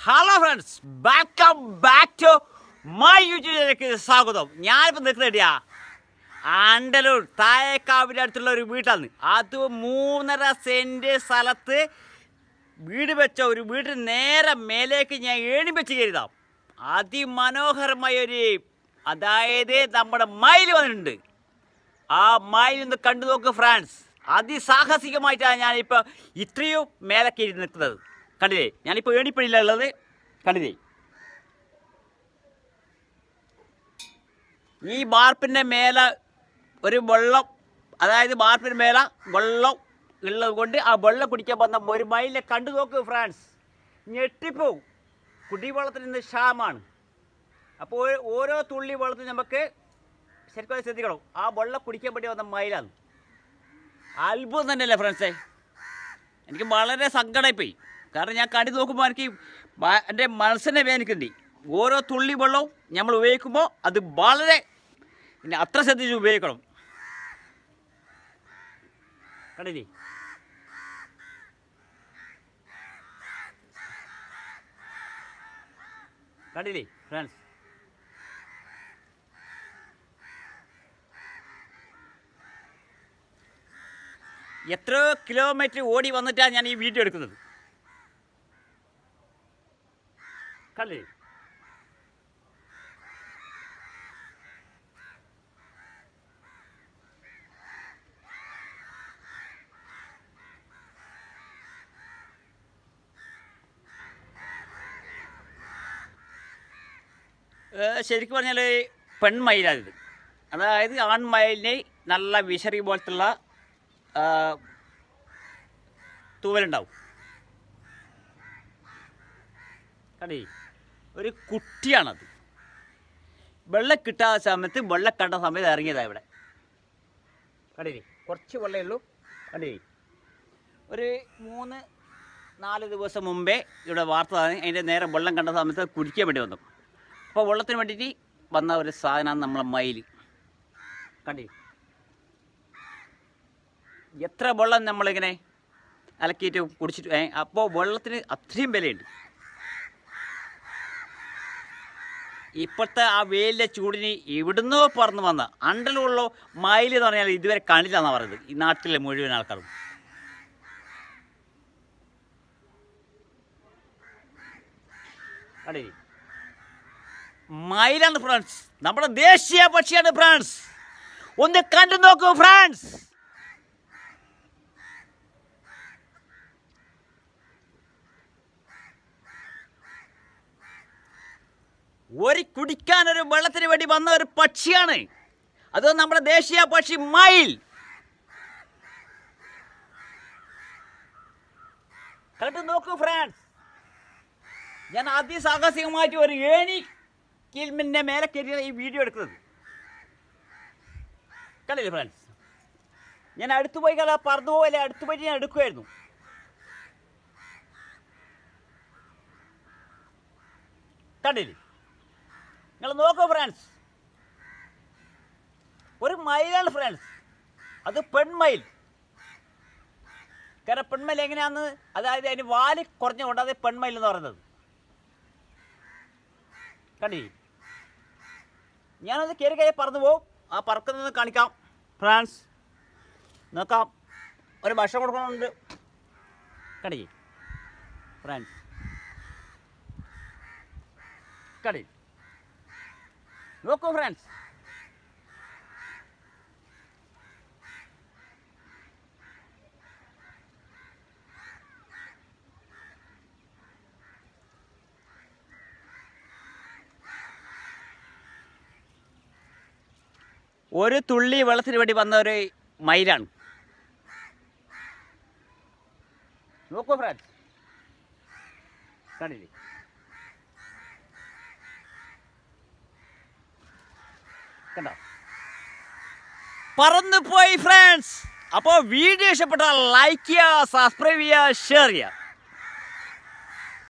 Hello friends welcome back to my യൂട്യൂബിലേക്ക് സ്വാഗതം ഞാനിപ്പോൾ നിൽക്കുന്നില്ല ആണ്ടലൂർ തായേക്കാവിൻ്റെ അടുത്തുള്ള ഒരു വീട്ടാണ് അത് മൂന്നര സെൻറ്റ് സ്ഥലത്ത് വീട് വെച്ച ഒരു വീടിന് നേരെ മേലേക്ക് ഞാൻ ഏണി വെച്ച് കരുതാം അതിമനോഹരമായ ഒരു അതായത് നമ്മുടെ മയിൽ വന്നിട്ടുണ്ട് ആ മയിൽ ഒന്ന് കണ്ടു നോക്ക് ഫ്രാൻസ് അതിസാഹസികമായിട്ടാണ് ഞാനിപ്പോൾ ഇത്രയും മേലൊക്കെ ഇരുന്ന് നിൽക്കുന്നത് കണ്ടില്ലേ ഞാനിപ്പോൾ ഏണിപ്പടിയിലുള്ളത് കണ്ടില്ലേ ഈ ബാർപ്പിൻ്റെ മേലെ ഒരു വെള്ളം അതായത് ബാർപ്പിൻ്റെ മേലെ വെള്ളം ഉള്ളത് കൊണ്ട് ആ വെള്ളം കുടിക്കാൻ വന്ന ഒരു മയിലിനെ കണ്ടു നോക്ക് ഫ്രാൻസ് ഞെട്ടിപ്പോവും കുടിവെള്ളത്തിന് ഇന്ന് ക്ഷാമാണ് അപ്പോൾ ഓ- ഓരോ തുള്ളി വെള്ളത്തിൽ നമുക്ക് ശരിക്കും അത് ശ്രദ്ധിക്കണം ആ വെള്ളം കുടിക്കാൻ വേണ്ടി വന്ന മയിലാണ് അത്ഭുതം തന്നെയല്ലേ ഫ്രണ്ട്സേ എനിക്ക് വളരെ സങ്കടമായിപ്പോയി കാരണം ഞാൻ കണ്ടു നോക്കുമ്പോൾ എനിക്ക് ഭ- എൻ്റെ മനസ്സിനെ വേദനിക്കുന്നുണ്ട് ഓരോ തുള്ളി വെള്ളവും നമ്മൾ ഉപയോഗിക്കുമ്പോൾ അത് വളരെ പിന്നെ അത്ര ശ്രദ്ധിച്ച് ഉപയോഗിക്കണം കണ്ടില്ലേ കണ്ടില്ലേ ഫ്രണ്ട്സ് എത്രയോ കിലോമീറ്റർ ഓടി വന്നിട്ടാണ് ഞാൻ ഈ വീഡിയോ എടുക്കുന്നത് കണ്ടേ ഏ, ശരിക്കും പറഞ്ഞാൽ പെൺമയിലാണിത് അതായത് ആൺമയിലിന് നല്ല വിശറി പോലത്തുള്ള ആ, തൂവലുണ്ടാവും കണ്ടേ ഒരു കുട്ടിയാണത് വെള്ളം കിട്ടാത്ത സമയത്ത് വെള്ളം കണ്ട സമയത്ത് ഇറങ്ങിയതാണ് ഇവിടെ കണ്ടില്ലേ കുറച്ച് വെള്ളമേ ഉള്ളൂ കണ്ടില്ലേ ഒരു മൂന്ന് നാല് ദിവസം മുമ്പേ ഇവിടെ വാർത്ത വന്നു. അതിൻ്റെ നേരെ വെള്ളം കണ്ട സമയത്ത് അത് കുടിക്കാൻ വേണ്ടി വന്നു അപ്പോൾ വെള്ളത്തിന് വേണ്ടിയിട്ട് വന്ന ഒരു സാധനമാണ് നമ്മളെ മയിൽ കണ്ടി എത്ര വെള്ളം നമ്മളിങ്ങനെ അലക്കിയിട്ട് കുടിച്ചിട്ട് ഏ, അപ്പോൾ വെള്ളത്തിന് അത്രയും വിലയുണ്ട് ഇപ്പോഴത്തെ ആ വെയിലിൻ്റെ ചൂടിന് എവിടുന്നോ പറന്ന് വന്ന അണ്ടലുള്ള മയിൽ എന്ന് പറഞ്ഞാൽ ഇതുവരെ കാണില്ല എന്നാണ് പറയുന്നത് ഈ നാട്ടിലെ മുഴുവൻ ആൾക്കാരും കണ്ടേ മയിലാണ് ഫ്രാൻസ് നമ്മുടെ ദേശീയ പക്ഷിയാണ് ഫ്രാൻസ് ഒന്ന് കണ്ടു നോക്കൂ ഫ്രാൻസ് ഒരു കുടിക്കാൻ ഒരു വെള്ളത്തിന് വേണ്ടി വന്ന ഒരു പക്ഷിയാണ് അത് നമ്മുടെ ദേശീയ പക്ഷി മയിൽ കണ്ടു നോക്കൂ ഫ്രാൻസ് ഞാൻ അതിസാഹസികമായിട്ട് ഒരു ഏണി കിൽമിൻ്റെ മേലെ കയറിയാണ് ഈ വീഡിയോ എടുക്കുന്നത് കണ്ടില്ലേ ഫ്രണ്ട്സ് ഞാൻ അടുത്ത് പോയി കല പറന്നു പോലെ അടുത്ത് പോയിട്ട് ഞാൻ എടുക്കുമായിരുന്നു കണ്ടില്ലേ നിങ്ങൾ നോക്കൂ ഫ്രണ്ട്സ് ഒരു മയിലാണ് ഫ്രണ്ട്സ് അത് പെൺമയിൽ കാരണം പെൺമയിൽ എങ്ങനെയാന്ന് അതായത് അതിന് വാല് കുറഞ്ഞുകൊണ്ട് അത് പെൺമയിൽ എന്ന് പറയുന്നത് കണ്ടി ഞാനത് കയറി കയറി പറന്നു പോവും ആ പറക്കുന്നത് കാണിക്കാം ഫ്രാൻസ് നോക്കാം ഒരു ഭക്ഷണം കൊടുക്കണമുണ്ട് കടി ഫ്രാൻസ് കടി നോക്കൂ ഫ്രാൻസ് ഒരു തുള്ളി വെള്ളത്തിന് വേണ്ടി വന്ന ഒരു മയിലാണ് നോക്കൂ ഫ്രാൻസ് കണ്ടില്ലേ കണ്ടോ പറന്നു പോയി ഫ്രണ്ട്സ് അപ്പോൾ വീഡിയോ ഇഷ്ടപ്പെട്ടാൽ ലൈക്ക് ചെയ്യുക സബ്സ്ക്രൈബ് ചെയ്യുക ഷെയർ ചെയ്യുക